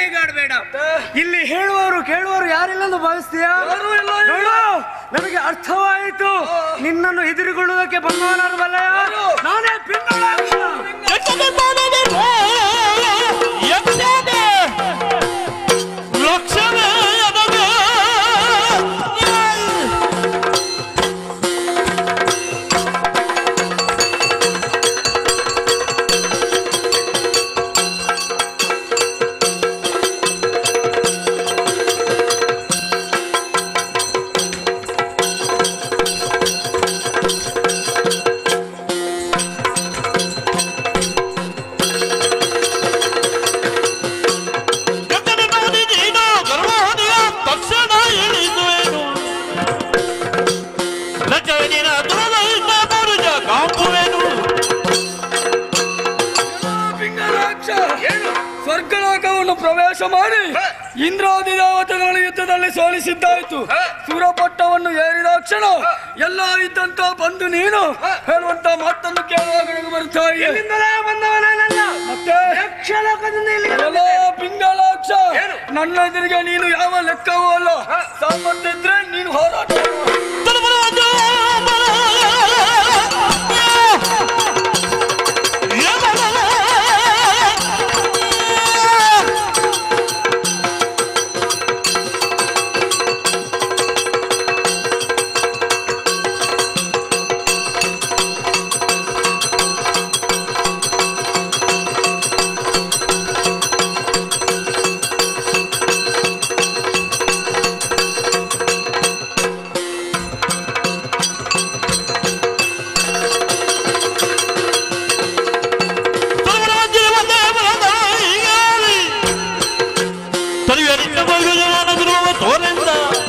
ವೇಗಾಡಬೇಡ ಇಲ್ಲಿ ಹೇಳುವವರು ಕೇಳುವವರು ಯಾರಿല്ലെಂದು ಭಾವಿಸ್ತೀಯಾ ನೋಡು ನಮಗೆ ಅರ್ಥವಾಯಿತು ನಿನ್ನನ್ನು ಎದುರುಗೊಳ್ಳುವುದಕ್ಕೆ ಬಂದವನಾರು ಬಲ್ಲಯ ನಾನೇ ಪಿಂಗಳಾಕ್ಷ ಲಕ್ಷವೇ ಎನಗೆ ಎತ್ತನೆ ಮಾಡಿ ನೀನು ಗರ್ವಹೋದೆಯ ತಕ್ಷಣ ಇಳಿಸುವೆನು ಲಜ್ಜವಿನ ದುರದಯಿಂದ ಬರುಜ ಕಾಂಬುವೆನು ಪಿಂಗಲಾಕ್ಷ ಸ್ವರ್ಗಲೋಕವನ್ನು ಪ್ರವೇಶ ಮಾಡಿ ಇಂದ್ರಾದಿ ದೇವತೆಗಳ ಯುದ್ಧದಲ್ಲಿ ಸೋಲಿಸಿದ್ದಾಯ್ತು ಸೂರಪಟ್ಟವನ್ನು ಏರಿದ ಕ್ಷಣ ಎಲ್ಲ ಇದ್ದಂತ ಬಂದು ನೀನು ಹೇಳುವಂತ ಮಾತನ್ನು ಕೇಳುವಾಗ ನನಗೆ ಬರ್ತಾ ಇದೆ ಇಲ್ಲಿಂದಲೇ ಬಂದವನಾನಲ್ಲ ಮತ್ತೆ ಯಕ್ಷಲೋಕದಿಂದ ಇಲ್ಲಿ ಎಲ್ಲ ಪಿಂಗಲಾಕ್ಷ ನನ್ನ ಎದುರಿಗೆ ನೀನು ಯಾವ ಲೆಕ್ಕವೂ ಅಲ್ಲ ಸಾಮರ್ಥ್ಯ ಇದ್ರೆ ನೀನು ಹೋರಾಟ ಮಾಡು. ತೋರೆಂದ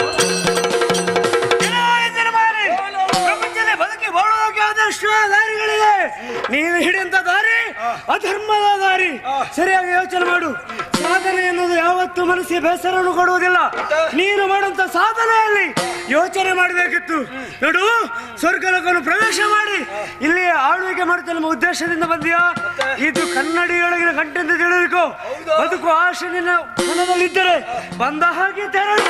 ಪ್ರಪಂಚದಲ್ಲಿ ಬದುಕಿ ಬಾಳುವುದಕ್ಕೆ ಆದಷ್ಟು ದಾರಿಗಳಿವೆ ನೀನು ಹಿಡಿಯಂತ ದಾರಿ ಅಧರ್ಮದ ದಾರಿ ಸರಿಯಾಗಿ ಯೋಚನೆ ಮಾಡು ಸಾಧನೆ ಎನ್ನುವುದು ಯಾವತ್ತೂ ಮನಸ್ಸಿಗೆ ಬೇಸರವನ್ನು ಕೊಡುವುದಿಲ್ಲ ನೀನು ಮಾಡುವಂತ ಸಾಧನೆಯಲ್ಲಿ ಯೋಚನೆ ಮಾಡಬೇಕಿತ್ತು ನೋಡು ಸ್ವರ್ಗಲೋಕವನ್ನು ಪ್ರವೇಶ ಮಾಡಿ ಇಲ್ಲಿ ಆಳ್ವಿಕೆ ಮಾಡುತ್ತೆ ನಮ್ಮ ಉದ್ದೇಶದಿಂದ ಬಂದಿಯಾ ಇದು ಕನ್ನಡಿಯೊಳಗಿನ ಗಂಟೆಂದು ತಿಳಿದುಕೋ ಬದುಕು ಆಶೆ ನಿನ್ನ ಮನದಲ್ಲಿದ್ದರೆ ಬಂದ ಹಾಗೆ ತೆರಳು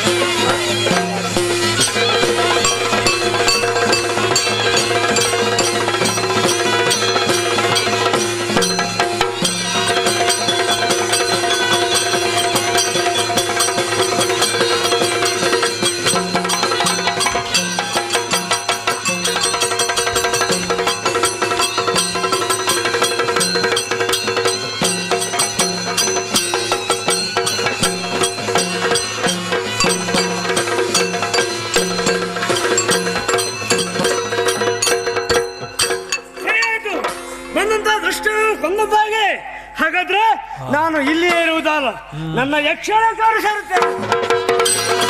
ಸರಿಯಾಯ್ತು ಬಂದಂತ ದುಷ್ಟ ಕೊಂದದ್ದಾಗೆ ಹಾಗಾದ್ರೆ ನಾನು ಇಲ್ಲಿಯೇ ಇರುವುದಲ್ಲ ನನ್ನ ಯಕ್ಷಗಾನ ಸೇರುತ್ತೇನೆ